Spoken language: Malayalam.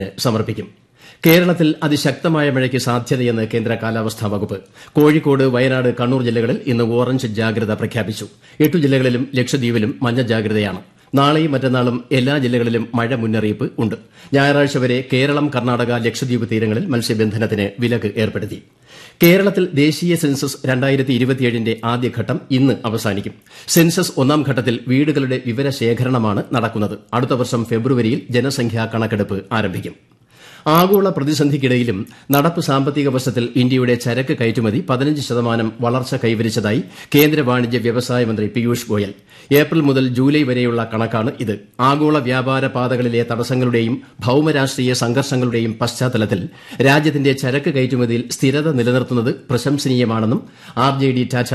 സമർപ്പിക്കും കേരളത്തിൽ അതിശക്തമായ മഴയ്ക്ക് സാധ്യതയെന്ന് കേന്ദ്ര കാലാവസ്ഥാ വകുപ്പ് കോഴിക്കോട് വയനാട് കണ്ണൂർ ജില്ലകളിൽ ഇന്ന് ഓറഞ്ച് ജാഗ്രത പ്രഖ്യാപിച്ചു എട്ടു ജില്ലകളിലും ലക്ഷദ്വീപിലും മഞ്ഞ ജാഗ്രതയാണ് നാളെയും മറ്റന്നാളും എല്ലാ ജില്ലകളിലും മഴ മുന്നറിയിപ്പ് ഉണ്ട് ഞായറാഴ്ച വരെ കേരളം കർണാടക ലക്ഷദ്വീപ് തീരങ്ങളിൽ മത്സ്യബന്ധനത്തിന് വിലക്ക് ഏർപ്പെടുത്തി കേരളത്തിൽ ദേശീയ സെൻസസ് ന്റെ ആദ്യഘട്ടം ഇന്ന് അവസാനിക്കും സെൻസസ് ഒന്നാം ഘട്ടത്തിൽ വീടുകളുടെ വിവരശേഖരണമാണ് നടക്കുന്നത് അടുത്ത വർഷം ഫെബ്രുവരിയിൽ ജനസംഖ്യാ കണക്കെടുപ്പ് ആരംഭിക്കും ആഗോള പ്രതിസന്ധിക്കിടയിലും നടപ്പ് സാമ്പത്തിക വർഷത്തിൽ ഇന്ത്യയുടെ ചരക്ക് കയറ്റുമതി പതിനഞ്ച് ശതമാനം വളർച്ച കൈവരിച്ചതായി കേന്ദ്ര വാണിജ്യ വ്യവസായ മന്ത്രി പീയൂഷ് ഗോയൽ ഏപ്രിൽ മുതൽ ജൂലൈ വരെയുള്ള കണക്കാണ് ഇത് ആഗോള വ്യാപാര പാതകളിലെ തടസ്സങ്ങളുടെയും ഭൌമരാഷ്ട്രീയ സംഘർഷങ്ങളുടെയും പശ്ചാത്തലത്തിൽ രാജ്യത്തിന്റെ ചരക്ക് കയറ്റുമതിയിൽ സ്ഥിരത നിലനിർത്തുന്നത് പ്രശംസനീയമാണെന്നും ആർ ജെ ഡി ടാറ്റ